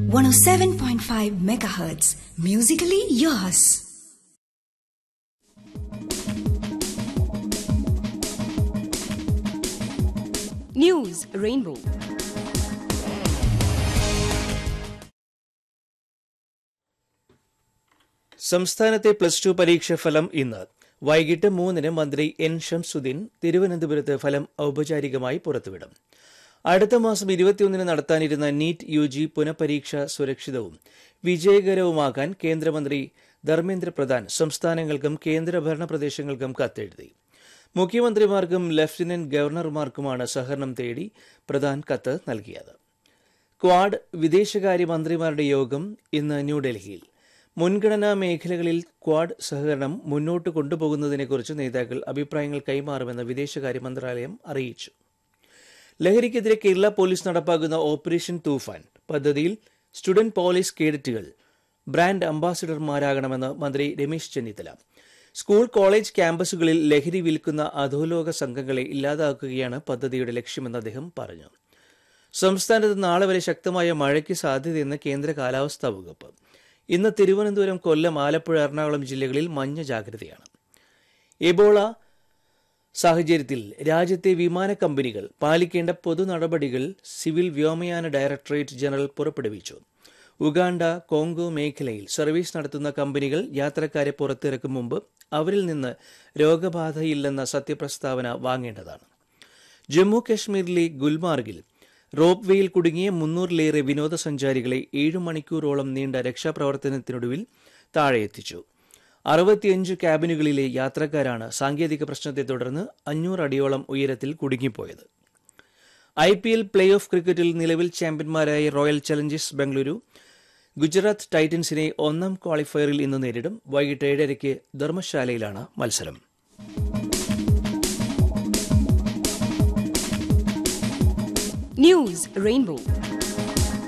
107.5 megahertz. Musically yours. News Rainbow. സംസ്ഥാനത്തെ plus two പരീക്ഷാഫലം ഇന്ന് വൈകിട്ട് മൂന്നിന് മന്ത്രി എൻ ഷംസുദ്ദീൻ തിരുവനന്തപുരത്ത് ഫലം ഔപചാരികമായി പുറത്തുവിടും അടുത്ത മാസം ഇരുപത്തിയൊന്നിന് നടത്താനിരുന്ന നീറ്റ് യു ജി പുനഃപരീക്ഷ സുരക്ഷിതവും വിജയകരവുമാക്കാൻ കേന്ദ്രമന്ത്രി ധർമ്മേന്ദ്ര പ്രധാൻ സംസ്ഥാനങ്ങൾക്കും കേന്ദ്രഭരണ പ്രദേശങ്ങൾക്കും കത്തെഴുതി മുഖ്യമന്ത്രിമാർക്കും ലഫ്റ്റനന്റ് ഗവർണർമാർക്കുമാണ് സഹകരണം തേടി പ്രധാൻ കത്ത് നൽകിയത് ക്വാഡ് വിദേശകാര്യ മന്ത്രിമാരുടെ യോഗം ഇന്ന് ന്യൂഡൽഹിയിൽ മുൻഗണനാ മേഖലകളിൽ ക്വാഡ് സഹകരണം മുന്നോട്ട് കൊണ്ടുപോകുന്നതിനെക്കുറിച്ച് നേതാക്കൾ അഭിപ്രായങ്ങൾ കൈമാറുമെന്ന് വിദേശകാര്യ മന്ത്രാലയം അറിയിച്ചു ലഹരിക്കെതിരെ കേരള പോലീസ് നടപ്പാക്കുന്ന ഓപ്പറേഷൻ തൂഫാൻ പദ്ധതിയിൽ സ്റ്റുഡന്റ് പോലീസ് കേഡറ്റുകൾ ബ്രാൻഡ് അംബാസിഡർമാരാകണമെന്ന് മന്ത്രി രമേശ് ചെന്നിത്തല സ്കൂൾ കോളേജ് ക്യാമ്പസുകളിൽ ലഹരി വിൽക്കുന്ന അധോലോക സംഘങ്ങളെ ഇല്ലാതാക്കുകയാണ് പദ്ധതിയുടെ ലക്ഷ്യമെന്ന് അദ്ദേഹം പറഞ്ഞു സംസ്ഥാനത്ത് നാളെ വരെ ശക്തമായ മഴയ്ക്ക് സാധ്യതയെന്ന് കേന്ദ്ര കാലാവസ്ഥാ വകുപ്പ് ഇന്ന് തിരുവനന്തപുരം കൊല്ലം ആലപ്പുഴ എറണാകുളം ജില്ലകളിൽ മഞ്ഞ ജാഗ്രതയാണ് എബോള സാഹചര്യത്തിൽ രാജ്യത്തെ വിമാന കമ്പനികൾ പാലിക്കേണ്ട പൊതു നടപടികൾ സിവിൽ വ്യോമയാന ഡയറക്ടറേറ്റ് ജനറൽ പുറപ്പെടുവിച്ചു ഉഗാണ്ട കോങ്കോ മേഖലയിൽ സർവീസ് നടത്തുന്ന കമ്പനികൾ യാത്രക്കാരെ പുറത്തിറക്കും മുമ്പ് അവരിൽ നിന്ന് രോഗബാധയില്ലെന്ന സത്യപ്രസ്താവന വാങ്ങേണ്ടതാണ് ജമ്മു കശ്മീരിലെ ഗുൽമാർഗിൽ റോപ്പ് വേയിൽ കുടുങ്ങിയ മുന്നൂറിലേറെ വിനോദസഞ്ചാരികളെ ഏഴു മണിക്കൂറോളം നീണ്ട രക്ഷാപ്രവർത്തനത്തിനൊടുവിൽ താഴെ എത്തിച്ചു അറുപത്തിയഞ്ച് ക്യാബിനുകളിലെ യാത്രക്കാരാണ് സാങ്കേതിക പ്രശ്നത്തെ തുടർന്ന് അഞ്ഞൂറ് അടിയോളം ഉയരത്തിൽ കുടുങ്ങിപ്പോയത് I P L play off ക്രിക്കറ്റിൽ നിലവിൽ ചാമ്പ്യന്മാരായ റോയൽ ചലഞ്ചേഴ്സ് ബംഗളൂരു ഗുജറാത്ത് ടൈറ്റൻസിനെ ഒന്നാം ക്വാളിഫയറിൽ ഇന്ന് നേരിടും വൈകിട്ട് ഏഴരയ്ക്ക് ധർമ്മശാലയിലാണ് മത്സരം News Rainbow.